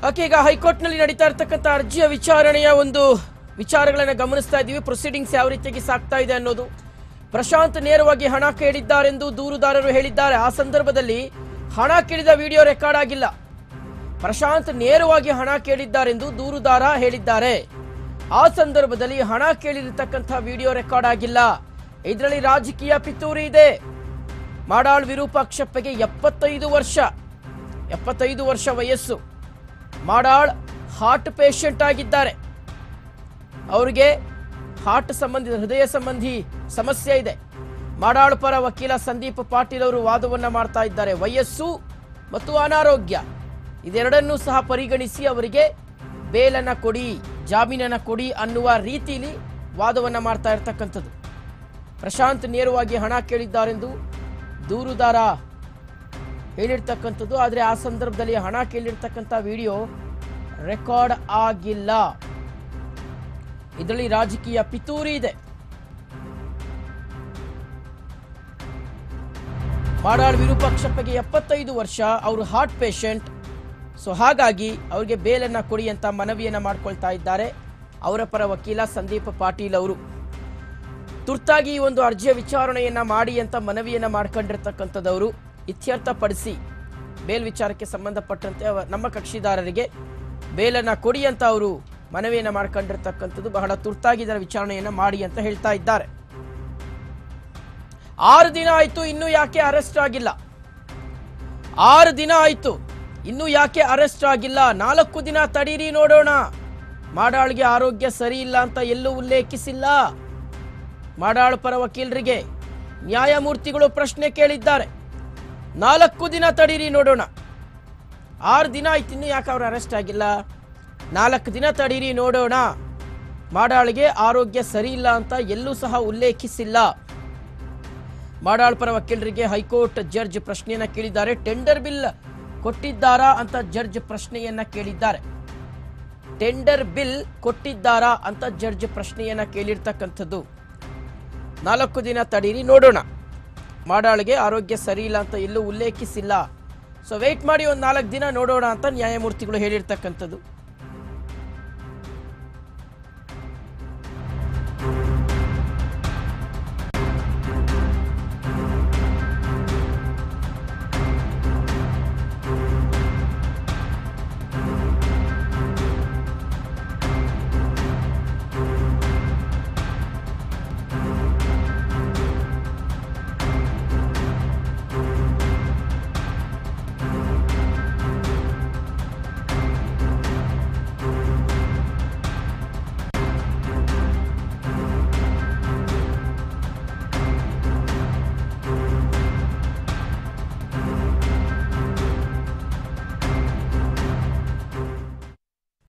okay ಈಗ ಹೈಕೋರ್ಟ್ನಲ್ಲಿ ನಡೀತಾ ಇರ್ತಕ್ಕಂಥ ಅರ್ಜಿಯ ವಿಚಾರಣೆಯ ಒಂದು ವಿಚಾರಗಳನ್ನು ಗಮನಿಸ್ತಾ ಇದ್ದೀವಿ ಪ್ರೊಸೀಡಿಂಗ್ಸ್ ಯಾವ ರೀತಿಯಾಗಿ ಸಾಗ್ತಾ ಇದೆ ಅನ್ನೋದು ಪ್ರಶಾಂತ್ ನೇರವಾಗಿ ಹಣ ಕೇಳಿದ್ದಾರೆಂದು ದೂರುದಾರರು ಹೇಳಿದ್ದಾರೆ ಆ ಸಂದರ್ಭದಲ್ಲಿ ಹಣ ಕೇಳಿದ ವಿಡಿಯೋ ರೆಕಾರ್ಡ್ ಆಗಿಲ್ಲ ಪ್ರಶಾಂತ್ ನೇರವಾಗಿ ಹಣ ಕೇಳಿದ್ದಾರೆಂದು ದೂರುದಾರ ಹೇಳಿದ್ದಾರೆ ಆ ಸಂದರ್ಭದಲ್ಲಿ ಹಣ ಕೇಳಿರತಕ್ಕಂಥ ವಿಡಿಯೋ ರೆಕಾರ್ಡ್ ಆಗಿಲ್ಲ ಇದರಲ್ಲಿ ರಾಜಕೀಯ ಪಿತೂರಿ ಇದೆ ಮಾಡಾಳ್ ವಿರೂಪಾಕ್ಷಪ್ಪಗೆ ಎಪ್ಪತ್ತೈದು ವರ್ಷ ಎಪ್ಪತ್ತೈದು ವರ್ಷ ವಯಸ್ಸು ಮಾಡಾಳ್ ಹಾರ್ಟ್ ಪೇಷಂಟ್ ಆಗಿದ್ದಾರೆ ಅವರಿಗೆ ಹಾರ್ಟ್ ಸಂಬಂಧಿ ಹೃದಯ ಸಂಬಂಧಿ ಸಮಸ್ಯೆ ಇದೆ ಮಾಡಾಳ್ ಪರ ವಕೀಲ ಸಂದೀಪ್ ಪಾಟೀಲ್ ಅವರು ವಾದವನ್ನ ಮಾಡ್ತಾ ಇದ್ದಾರೆ ವಯಸ್ಸು ಮತ್ತು ಅನಾರೋಗ್ಯ ಇದೆರಡನ್ನೂ ಸಹ ಪರಿಗಣಿಸಿ ಅವರಿಗೆ ಬೇಲನ್ನ ಕೊಡಿ ಜಾಮೀನನ್ನ ಕೊಡಿ ಅನ್ನುವ ರೀತಿಯಲ್ಲಿ ವಾದವನ್ನ ಮಾಡ್ತಾ ಇರ್ತಕ್ಕಂಥದ್ದು ಪ್ರಶಾಂತ್ ನೇರವಾಗಿ ಹಣ ಕೇಳಿದ್ದಾರೆಂದು ದೂರುದಾರ ಹೇಳಿರ್ತಕ್ಕಂಥದ್ದು ಆದರೆ ಆ ಸಂದರ್ಭದಲ್ಲಿ ಹಣ ಕೇಳಿರ್ತಕ್ಕಂಥ ವಿಡಿಯೋ ರೆಕಾರ್ಡ್ ಆಗಿಲ್ಲ ಇದರಲ್ಲಿ ರಾಜಕೀಯ ಪಿತೂರಿ ಇದೆ ಮಾಡಾಳ್ ವಿರೂಪಾಕ್ಷಪ್ಪಗೆ ಎಪ್ಪತ್ತೈದು ವರ್ಷ ಅವರು ಹಾರ್ಟ್ ಪೇಷಂಟ್ ಸೊ ಹಾಗಾಗಿ ಅವರಿಗೆ ಬೇಲನ್ನ ಕೊಡಿ ಅಂತ ಮನವಿಯನ್ನ ಮಾಡ್ಕೊಳ್ತಾ ಇದ್ದಾರೆ ಅವರ ಪರ ವಕೀಲ ಸಂದೀಪ್ ಪಾಟೀಲ್ ಅವರು ತುರ್ತಾಗಿ ಈ ಒಂದು ಅರ್ಜಿಯ ವಿಚಾರಣೆಯನ್ನ ಮಾಡಿ ಅಂತ ಮನವಿಯನ್ನ ಮಾಡ್ಕೊಂಡಿರ್ತಕ್ಕಂಥದ್ದವರು ಇತ್ಯರ್ಥಪಡಿಸಿ ಬೇಲ್ ವಿಚಾರಕ್ಕೆ ಸಂಬಂಧಪಟ್ಟಂತೆ ಅವ- ನಮ್ಮ ಕಕ್ಷಿದಾರರಿಗೆ ಬೇಲನ್ನ ಕೊಡಿ ಅಂತ ಅವರು ಮನವಿಯನ್ನ ಮಾಡ್ಕೊಂಡಿರ್ತಕ್ಕಂಥದ್ದು ಬಹಳ ತುರ್ತಾಗಿ ಇದರ ವಿಚಾರಣೆಯನ್ನ ಮಾಡಿ ಅಂತ ಹೇಳ್ತಾ ಇದ್ದಾರೆ ಆರು ದಿನ ಆಯ್ತು ಇನ್ನೂ ಯಾಕೆ ಅರೆಸ್ಟ್ ಆಗಿಲ್ಲ ಆರು ದಿನ ಆಯ್ತು ಇನ್ನೂ ಯಾಕೆ ಅರೆಸ್ಟ್ ಆಗಿಲ್ಲ ನಾಲ್ಕು ದಿನ ತಡೀರಿ ನೋಡೋಣ ಮಾಡಾಳ್ಗೆ ಆರೋಗ್ಯ ಸರಿ ಇಲ್ಲ ಅಂತ ಎಲ್ಲೂ ಉಲ್ಲೇಖಿಸಿಲ್ಲ ಮಾಡಾಳ್ ಪರ ವಕೀಲರಿಗೆ ನ್ಯಾಯಮೂರ್ತಿಗಳು ಪ್ರಶ್ನೆ ಕೇಳಿದ್ದಾರೆ ನಾಲ್ಕು ದಿನ ತಡೀರಿ ನೋಡೋಣ ಆರು ದಿನ ಆಯ್ತು ಇನ್ನೂ ಯಾಕೆ ಅವ್ರು ಅರೆಸ್ಟ್ ಆಗಿಲ್ಲ ನಾಲ್ಕು ದಿನ ತಡೀರಿ ನೋಡೋಣ ಮಾಡಾಳ್ಗೆ ಆರೋಗ್ಯ ಸರಿ ಇಲ್ಲ ಅಂತ ಎಲ್ಲೂ ಸಹ ಉಲ್ಲೇಖಿಸಿಲ್ಲ ಮಾಡಾಳ್ ಪರ ವಕೀಲರಿಗೆ ಹೈಕೋರ್ಟ್ ಜಡ್ಜ್ ಪ್ರಶ್ನೆಯನ್ನ ಕೇಳಿದ್ದಾರೆ ಟೆಂಡರ್ ಬಿಲ್ ಕೊಟ್ಟಿದ್ದಾರಾ ಅಂತ ಜಡ್ಜ್ ಪ್ರಶ್ನೆಯನ್ನ ಕೇಳಿದ್ದಾರೆ ಟೆಂಡರ್ ಬಿಲ್ ಕೊಟ್ಟಿದ್ದಾರಾ ಅಂತ ಜಡ್ಜ್ ಪ್ರಶ್ನೆಯನ್ನ ಕೇಳಿರ್ತಕ್ಕಂಥದ್ದು ನಾಲ್ಕು ದಿನ ತಡೀರಿ ನೋಡೋಣ ಮಾಡಾಳ್ಗೆ ಆರೋಗ್ಯ ಸರಿ ಇಲ್ಲ ಅಂತ ಎಲ್ಲೂ ಉಲ್ಲೇಖಿಸಿಲ್ಲ ಸೊ ವೆಯ್ಟ್ ಮಾಡಿ ಒಂದು ನಾಲ್ಕು ದಿನ ನೋಡೋಣ ಅಂತ ನ್ಯಾಯಮೂರ್ತಿಗಳು ಹೇಳಿರ್ತಕ್ಕಂಥದ್ದು